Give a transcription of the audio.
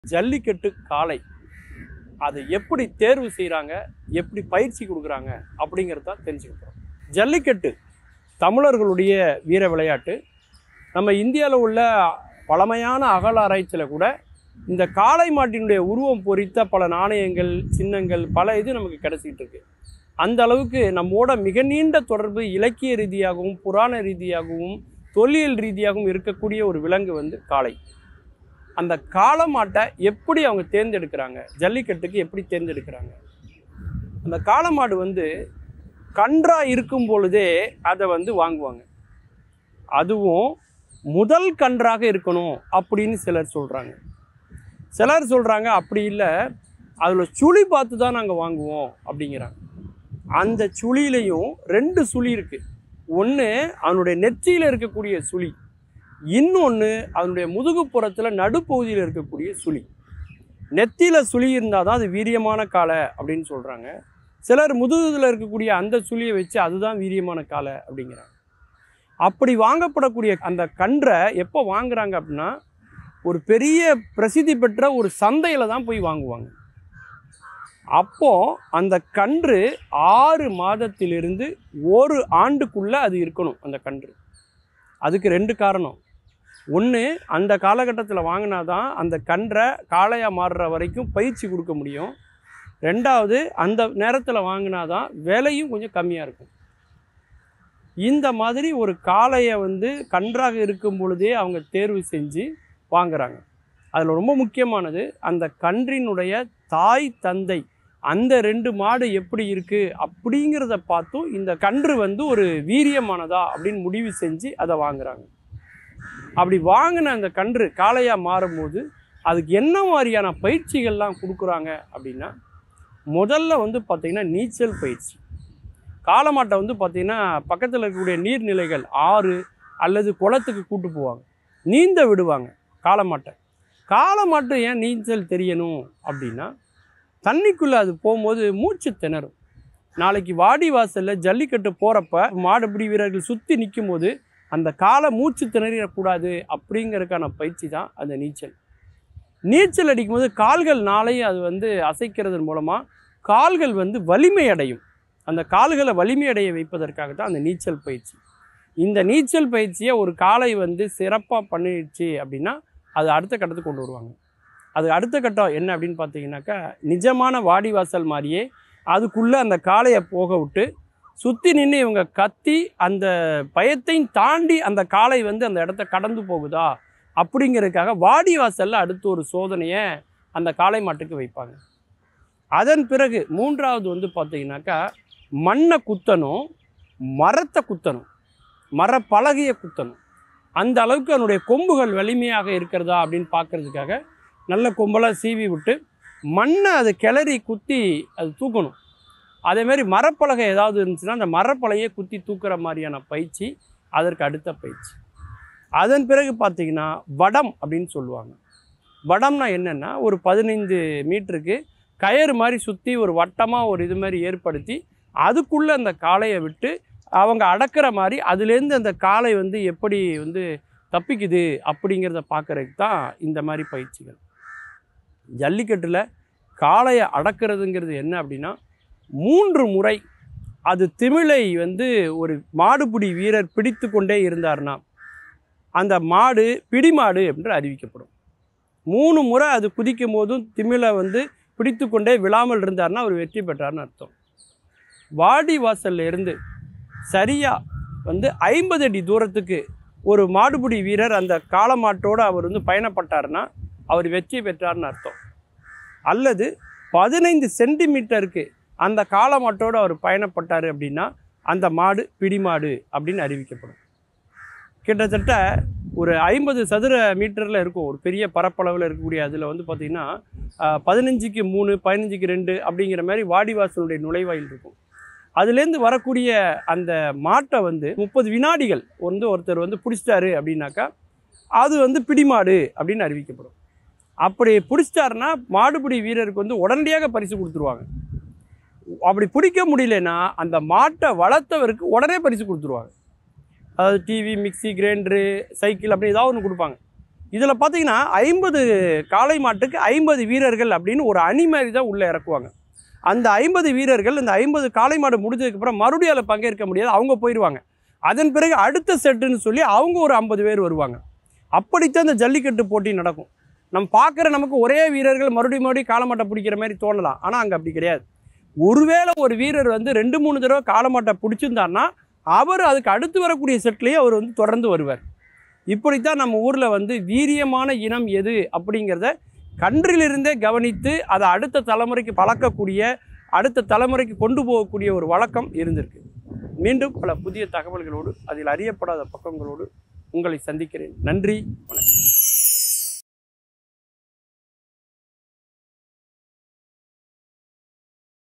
ஜல்லிக்கட்டு காளை அதை எப்படி தேர்வு செய்கிறாங்க எப்படி பயிற்சி கொடுக்குறாங்க அப்படிங்கிறத தெரிஞ்சுக்க போகிறோம் ஜல்லிக்கட்டு தமிழர்களுடைய வீர விளையாட்டு நம்ம இந்தியாவில் உள்ள பழமையான அகல ஆராய்ச்சியில் கூட இந்த காளை மாட்டினுடைய உருவம் பொறித்த பல நாணயங்கள் சின்னங்கள் பல இது நமக்கு கிடைச்சிக்கிட்டு இருக்கு அந்த அளவுக்கு நம்மோட மிக நீண்ட தொடர்பு இலக்கிய ரீதியாகவும் புராண ரீதியாகவும் தொல்லியல் ரீதியாகவும் இருக்கக்கூடிய ஒரு விலங்கு வந்து காளை அந்த காளை மாட்டை எப்படி அவங்க தேர்ந்தெடுக்கிறாங்க ஜல்லிக்கட்டுக்கு எப்படி தேர்ந்தெடுக்கிறாங்க அந்த காளை மாடு வந்து கன்றா இருக்கும் பொழுதே அதை வந்து வாங்குவாங்க அதுவும் முதல் கன்றாக இருக்கணும் அப்படின்னு சிலர் சொல்கிறாங்க சிலர் சொல்கிறாங்க அப்படி இல்லை அதில் சுழி பார்த்து தான் நாங்கள் வாங்குவோம் அப்படிங்கிறாங்க அந்த சுழியிலையும் ரெண்டு சுழி இருக்குது ஒன்று அவனுடைய நெற்றியில் இருக்கக்கூடிய சுழி இன்னொன்று அதனுடைய முதுகுப்புறத்தில் நடுப்பகுதியில் இருக்கக்கூடிய சுழி நெத்தியில் சுழி இருந்தால் தான் அது வீரியமான காலை அப்படின்னு சொல்கிறாங்க சிலர் முதுகுல இருக்கக்கூடிய அந்த சுழியை வச்சு அதுதான் வீரியமான காலை அப்படிங்கிறாங்க அப்படி வாங்கப்படக்கூடிய அந்த கன்றை எப்போ வாங்குறாங்க அப்படின்னா ஒரு பெரிய பிரசித்தி பெற்ற ஒரு சந்தையில் தான் போய் வாங்குவாங்க அப்போ அந்த கன்று ஆறு மாதத்திலிருந்து ஒரு ஆண்டுக்குள்ளே அது இருக்கணும் அந்த கன்று அதுக்கு ரெண்டு காரணம் ஒன்று அந்த காலகட்டத்தில் வாங்கினா தான் அந்த கன்றை காளையாக மாறுற வரைக்கும் பயிற்சி கொடுக்க முடியும் ரெண்டாவது அந்த நேரத்தில் வாங்கினா தான் விலையும் கொஞ்சம் கம்மியாக இருக்கும் இந்த மாதிரி ஒரு காளையை வந்து கன்றாக இருக்கும் பொழுதே அவங்க தேர்வு செஞ்சு வாங்குறாங்க அதில் ரொம்ப முக்கியமானது அந்த கன்றினுடைய தாய் தந்தை அந்த ரெண்டு மாடு எப்படி இருக்குது அப்படிங்கிறத பார்த்தும் இந்த கன்று வந்து ஒரு வீரியமானதா அப்படின்னு முடிவு செஞ்சு அதை வாங்குறாங்க அப்படி வாங்கின அந்த கன்று காளையாக மாறும்போது அதுக்கு என்ன மாதிரியான பயிற்சிகள்லாம் கொடுக்குறாங்க அப்படின்னா முதல்ல வந்து பார்த்திங்கன்னா நீச்சல் பயிற்சி காளமாட்டை வந்து பார்த்திங்கன்னா பக்கத்தில் இருக்கக்கூடிய நீர்நிலைகள் ஆறு அல்லது குளத்துக்கு கூட்டு போவாங்க நீந்த விடுவாங்க காளமாட்டை காளமாட்டு ஏன் நீச்சல் தெரியணும் அப்படின்னா தண்ணிக்குள்ளே அது போகும்போது மூச்சு திணறும் நாளைக்கு வாடி வாசலில் ஜல்லிக்கட்டு போகிறப்ப மாடுபிடி வீரர்கள் சுற்றி நிற்கும் போது அந்த காலை மூச்சு திணறிடக்கூடாது அப்படிங்கிறதுக்கான பயிற்சி தான் அந்த நீச்சல் நீச்சல் அடிக்கும்போது கால்கள் நாளையும் அது வந்து அசைக்கிறதன் மூலமாக கால்கள் வந்து வலிமை அடையும் அந்த கால்களை வலிமை அடைய வைப்பதற்காக தான் அந்த நீச்சல் பயிற்சி இந்த நீச்சல் பயிற்சியை ஒரு காலை வந்து சிறப்பாக பண்ணிடுச்சு அப்படின்னா அது அடுத்த கட்டத்துக்கு கொண்டு வருவாங்க அது அடுத்த கட்டம் என்ன அப்படின்னு பார்த்தீங்கன்னாக்கா நிஜமான வாடிவாசல் மாதிரியே அதுக்குள்ளே அந்த காளையை போக விட்டு சுற்றி நின்று இவங்க கத்தி அந்த பயத்தையும் தாண்டி அந்த காளை வந்து அந்த இடத்த கடந்து போகுதா அப்படிங்கிறதுக்காக வாடிவாசலில் அடுத்து ஒரு சோதனையை அந்த காளை மாட்டுக்கு வைப்பாங்க அதன் பிறகு மூன்றாவது வந்து பார்த்தீங்கன்னாக்கா மண்ணை குத்தணும் மரத்தை குத்தணும் மரப்பலகையை குத்தணும் அந்த அளவுக்கு அதனுடைய கொம்புகள் வலிமையாக இருக்கிறதா அப்படின்னு பார்க்கறதுக்காக நல்ல கொம்பெல்லாம் சீவி விட்டு மண்ணை அது கிளறி குத்தி அது தூக்கணும் அதேமாரி மரப்பலகை ஏதாவது இருந்துச்சுன்னா அந்த மரப்பலகையை குத்தி தூக்குற மாதிரியான பயிற்சி அதற்கு அடுத்த பயிற்சி அதன் பிறகு பார்த்தீங்கன்னா வடம் அப்படின்னு சொல்லுவாங்க வடம்னா என்னென்னா ஒரு பதினைந்து மீட்டருக்கு கயறு மாதிரி சுற்றி ஒரு வட்டமாக ஒரு இது மாதிரி ஏற்படுத்தி அதுக்குள்ளே அந்த காளையை விட்டு அவங்க அடக்கிற மாதிரி அதுலேருந்து அந்த காளை வந்து எப்படி வந்து தப்பிக்குது அப்படிங்கிறத பார்க்குறதுக்கு தான் இந்த மாதிரி பயிற்சிகள் ஜல்லிக்கட்டில் காளையை அடக்கிறதுங்கிறது என்ன அப்படின்னா மூன்று முறை அது திமிழை வந்து ஒரு மாடுபிடி வீரர் பிடித்து கொண்டே இருந்தார்னா அந்த மாடு பிடிமாடு என்று அறிவிக்கப்படும் மூணு முறை அது குதிக்கும் போதும் திமிழை வந்து பிடித்து கொண்டே விழாமல் இருந்தார்னா அவர் வெற்றி பெற்றார்னு அர்த்தம் வாடி வாசல்ல இருந்து சரியாக வந்து ஐம்பது அடி தூரத்துக்கு ஒரு மாடுபிடி வீரர் அந்த காளமாட்டோடு அவர் வந்து பயணப்பட்டார்னா அவர் வெற்றி பெற்றார்னு அர்த்தம் அல்லது பதினைந்து சென்டிமீட்டருக்கு அந்த காளமாட்டோடு அவர் பயணப்பட்டார் அப்படின்னா அந்த மாடு பிடிமாடு அப்படின்னு அறிவிக்கப்படும் கிட்டத்தட்ட ஒரு ஐம்பது சதுர மீட்டரில் இருக்கும் ஒரு பெரிய பரப்பளவில் இருக்கக்கூடிய அதில் வந்து பார்த்திங்கன்னா பதினஞ்சுக்கு மூணு பதினஞ்சுக்கு ரெண்டு அப்படிங்கிற மாதிரி வாடிவாசலுடைய நுழைவாயில் இருக்கும் அதுலேருந்து வரக்கூடிய அந்த மாட்டை வந்து முப்பது வினாடிகள் வந்து ஒருத்தர் வந்து பிடிச்சிட்டாரு அப்படின்னாக்கா அது வந்து பிடிமாடு அப்படின்னு அறிவிக்கப்படும் அப்படி பிடிச்சிட்டாருன்னா மாடுபிடி வீரருக்கு வந்து உடனடியாக பரிசு கொடுத்துருவாங்க அப்படி பிடிக்க முடியலன்னா அந்த மாட்டை வளர்த்தவருக்கு உடனே பரிசு கொடுத்துருவாங்க அதாவது டிவி மிக்சி கிரைண்டரு சைக்கிள் அப்படி ஏதாவது ஒன்று கொடுப்பாங்க இதில் பார்த்தீங்கன்னா ஐம்பது காளை மாட்டுக்கு ஐம்பது வீரர்கள் அப்படின்னு ஒரு அணி மாதிரி தான் உள்ளே இறக்குவாங்க அந்த ஐம்பது வீரர்கள் இந்த ஐம்பது காளை மாடு முடிஞ்சதுக்கப்புறம் மறுபடியும் அதில் பங்கேற்க முடியாது அவங்க போயிடுவாங்க அதன் பிறகு அடுத்த செட்டுன்னு சொல்லி அவங்க ஒரு ஐம்பது பேர் வருவாங்க அப்படித்தான் இந்த ஜல்லிக்கட்டு போட்டி நடக்கும் நம்ம பார்க்குற நமக்கு ஒரே வீரர்கள் மறுபடியும் மறுபடியும் காளமாட்டை பிடிக்கிற மாதிரி தோணலாம் ஆனால் அங்கே அப்படி கிடையாது ஒருவேளை ஒரு வீரர் வந்து ரெண்டு மூணு தடவை காளமாட்டை பிடிச்சிருந்தாருன்னா அவர் அதுக்கு அடுத்து வரக்கூடிய செட்லேயே அவர் வந்து தொடர்ந்து வருவார் இப்படித்தான் நம்ம ஊரில் வந்து வீரியமான இனம் எது அப்படிங்கிறத கன்றிலிருந்தே கவனித்து அதை அடுத்த தலைமுறைக்கு பழக்கக்கூடிய அடுத்த தலைமுறைக்கு கொண்டு போகக்கூடிய ஒரு வழக்கம் இருந்திருக்கு மீண்டும் பல புதிய தகவல்களோடு அதில் அறியப்படாத பக்கங்களோடு உங்களை சந்திக்கிறேன் நன்றி வணக்கம்